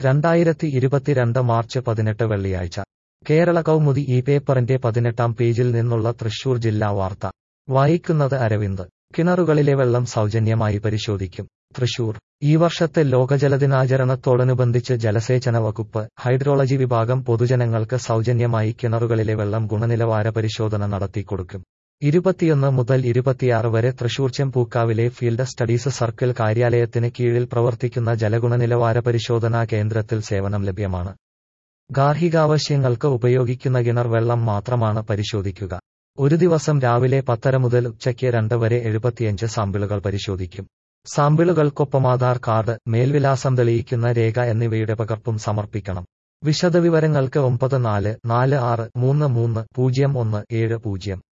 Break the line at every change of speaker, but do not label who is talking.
രണ്ടായിരത്തി ഇരുപത്തിരണ്ട് മാർച്ച് പതിനെട്ട് വെള്ളിയാഴ്ച കേരള കൗമുദി ഈ പേപ്പറിന്റെ പതിനെട്ടാം പേജിൽ നിന്നുള്ള തൃശൂർ ജില്ലാ വാർത്ത വായിക്കുന്നത് അരവിന്ദ് കിണറുകളിലെ വെള്ളം സൗജന്യമായി പരിശോധിക്കും തൃശൂർ ഈ വർഷത്തെ ലോക ജലദിനാചരണത്തോടനുബന്ധിച്ച് ജലസേചന വകുപ്പ് ഹൈഡ്രോളജി വിഭാഗം പൊതുജനങ്ങൾക്ക് സൗജന്യമായി കിണറുകളിലെ വെള്ളം ഗുണനിലവാര പരിശോധന നടത്തിക്കൊടുക്കും ഇരുപത്തിയൊന്ന് മുതൽ ഇരുപത്തിയാറ് വരെ തൃശൂർ ചെമ്പൂക്കാവിലെ ഫീൽഡ് സ്റ്റഡീസ് സർക്കിൾ കാര്യാലയത്തിന് കീഴിൽ പ്രവർത്തിക്കുന്ന ജലഗുണനിലവാര പരിശോധനാ കേന്ദ്രത്തിൽ സേവനം ലഭ്യമാണ് ഗാർഹികാവശ്യങ്ങൾക്ക് ഉപയോഗിക്കുന്ന കിണർ വെള്ളം മാത്രമാണ് പരിശോധിക്കുക ഒരു ദിവസം രാവിലെ പത്തര മുതൽ ഉച്ചയ്ക്ക് രണ്ട് വരെ എഴുപത്തിയഞ്ച് സാമ്പിളുകൾ പരിശോധിക്കും സാമ്പിളുകൾക്കൊപ്പം ആധാർ കാർഡ് മേൽവിലാസം തെളിയിക്കുന്ന രേഖ എന്നിവയുടെ പകർപ്പും സമർപ്പിക്കണം വിശദവിവരങ്ങൾക്ക് ഒമ്പത് നാല് നാല് ആറ് മൂന്ന് മൂന്ന് പൂജ്യം ഒന്ന് ഏഴ് പൂജ്യം